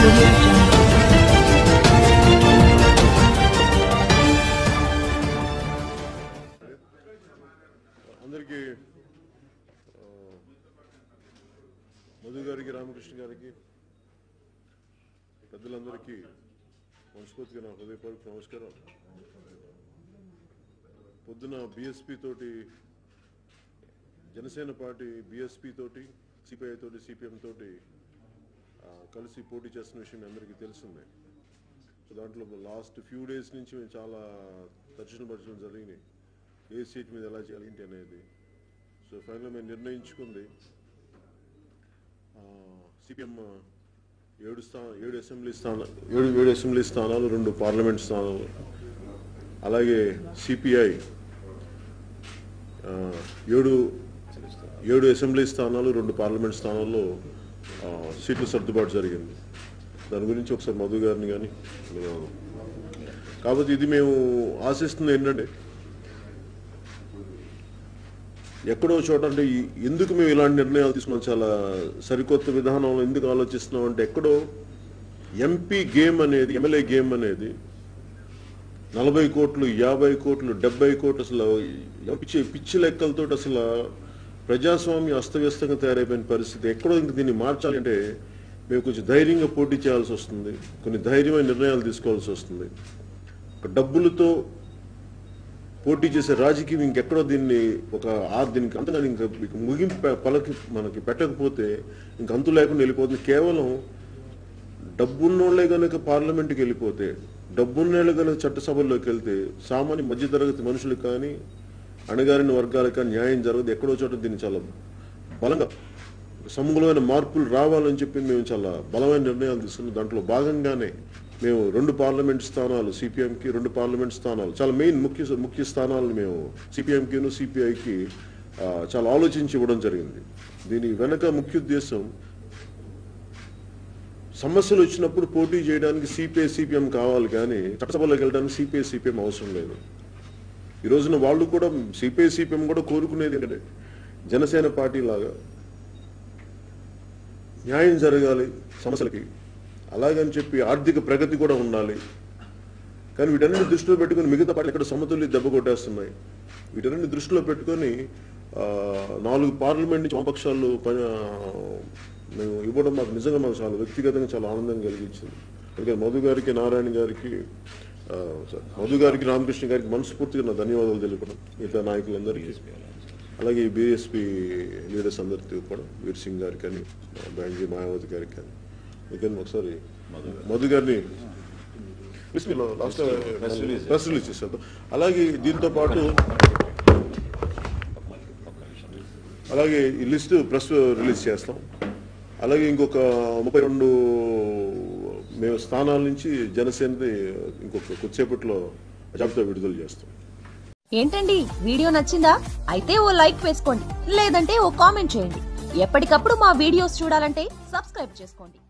audio jungle. అందరికీ ఆ, మధు గారికి రామకృష్ణ గారికి పెద్దలందరికీ మనస్ఫూర్తిగా నా హృదయపూర్వక నమస్కారం పొద్దున బీఎస్పీ తోటి జనసేన పార్టీ బీఎస్పీ తోటి సిపిఐ తోటి సిపిఎం తోటి ఆ, కలిసి పోటీ చేస్తున్న విషయం మీ అందరికీ తెలిసిందే సో దాంట్లో లాస్ట్ ఫ్యూ డేస్ నుంచి మేము చాలా తర్జన పరచడం జరిగినాయి ఏ సీట్ మీద ఎలా చేయాలి ఏంటి అనేది సో ఫైనల్ మేము నిర్ణయించుకుంది సిపిఎం ఏడు స్థా ఏడు అసెంబ్లీ స్థాన ఏడు ఏడు అసెంబ్లీ స్థానాలు రెండు పార్లమెంట్ స్థానాలు అలాగే సిపిఐ ఏడు ఏడు అసెంబ్లీ స్థానాలు రెండు పార్లమెంట్ స్థానాల్లో ఆ, సీట్లు సర్దుబాటు జరిగింది దాని గురించి ఒకసారి మధు గారిని కానీ కాబట్టి ఇది మేము ఆశిస్తుంది ఏంటంటే ఎక్కడో చోట అంటే ఈ- ఎందుకు మేము ఇలాంటి నిర్ణయాలు తీసుకున్నాం చాలా సరికొత్త విధానంలో ఎందుకు ఆలోచిస్తున్నాం అంటే ఎక్కడో ఎంపీ గేమ్ అనేది ఎమ్మెల్యే గేమ్ అనేది నలభై కోట్లు యాభై కోట్లు డెబ్బై కోట్లు అసలు పిచ్చి పిచ్చి లెక్కలతో అసలు ప్రజాస్వామ్యం అస్తవ్యస్తంగా తయారైపోయిన పరిస్థితి ఎక్కడో ఇంక దీన్ని మార్చాలి అంటే మేము కొంచెం ధైర్యంగా పోటీ చేయాల్సి వస్తుంది కొన్ని ధైర్యమైన నిర్ణయాలు తీసుకోవాల్సి వస్తుంది ఒక డబ్బులతో పోటీ చేసే రాజకీయం ఇంకెక్కడో దీన్ని ఒక ఆ దీనికి అంతగా ఇంకా ఇక ముగింపు పలకి మనకి పెట్టకపోతే ఇంక అంతు లేకుండా వెళ్ళిపోతుంది కేవలం డబ్బున్నోళ్లే కనుక పార్లమెంట్కి వెళ్ళిపోతే డబ్బున్నోళ్ళు కనుక చట్టసభల్లోకి వెళ్తే సామాన్య మధ్యతరగతి మనుషులకు కానీ అణగారిన వర్గాలకు కానీ న్యాయం జరగదు ఎక్కడో చోట దీన్ని చాలా బలంగా సమూలమైన మార్పులు రావాలని చెప్పి మేము చాలా బలమైన నిర్ణయాలు తీసుకున్నాం దాంట్లో భాగంగానే మేము రెండు పార్లమెంట్ స్థానాలు సిపిఎంకి రెండు పార్లమెంట్ స్థానాలు చాలా మెయిన్ ముఖ్య ముఖ్య స్థానాలను మేము సిపిఎంకిను సిపిఐకి చాలా ఆలోచించి ఇవ్వడం జరిగింది దీని వెనక ముఖ్య ఉద్దేశం సమస్యలు వచ్చినప్పుడు పోటీ చేయడానికి సిపిఐ సిపిఎం కావాలి కానీ చట్టసభలోకి వెళ్ళడానికి సిపిఐ సిపిఎం అవసరం లేదు ఈ రోజున వాళ్ళు కూడా సిపిఐ సిపిఎం కూడా కోరుకునేది ఏంటంటే జనసేన పార్టీ లాగా న్యాయం జరగాలి సమస్యలకి అలాగని చెప్పి ఆర్థిక ప్రగతి కూడా ఉండాలి కానీ వీటన్నిటి దృష్టిలో పెట్టుకుని మిగతా పార్టీలు ఇక్కడ సమతుల్య దెబ్బ కొట్టేస్తున్నాయి వీటన్నిటి దృష్టిలో పెట్టుకొని ఆ, నాలుగు పార్లమెంట్ నుంచి వామపక్షాలు పని ఆ, మేము ఇవ్వడం మాకు నిజంగా మాకు చాలా వ్యక్తిగతంగా చాలా ఆనందం కలిగించింది అందుకని మధు గారికి నారాయణ గారికి ఆ, సార్, మధు గారికి రామకృష్ణ గారికి మనస్ఫూర్తిగా నా ధన్యవాదాలు తెలుపడం మిగతా నాయకులందరికీ అలాగే బీఎస్పీ లీడర్స్ అందరికీ కూడా వీర్ సింగ్ గారికి కానీ బ్యాంజీ మాయావతి గారికి కానీ అందుకని ఒకసారి మధు గారిని లాస్ట్ ప్రెస్ రిలీజ్ చేసేద్దాం అలాగే దీంతో పాటు అలాగే ఈ లిస్ట్ ప్రెస్ రిలీజ్ చేస్తాం అలాగే ఇంకొక ముప్పై రెండు మేము స్థానాల నుంచి జనసేనది ఇంకొక కొద్దిసేపట్లో జాబితా విడుదల చేస్తాం ఏంటండి వీడియో నచ్చిందా అయితే ఓ లైక్ వేసుకోండి లేదంటే ఓ కామెంట్ చేయండి ఎప్పటికప్పుడు మా వీడియోస్ చూడాలంటే సబ్స్క్రైబ్ చేసుకోండి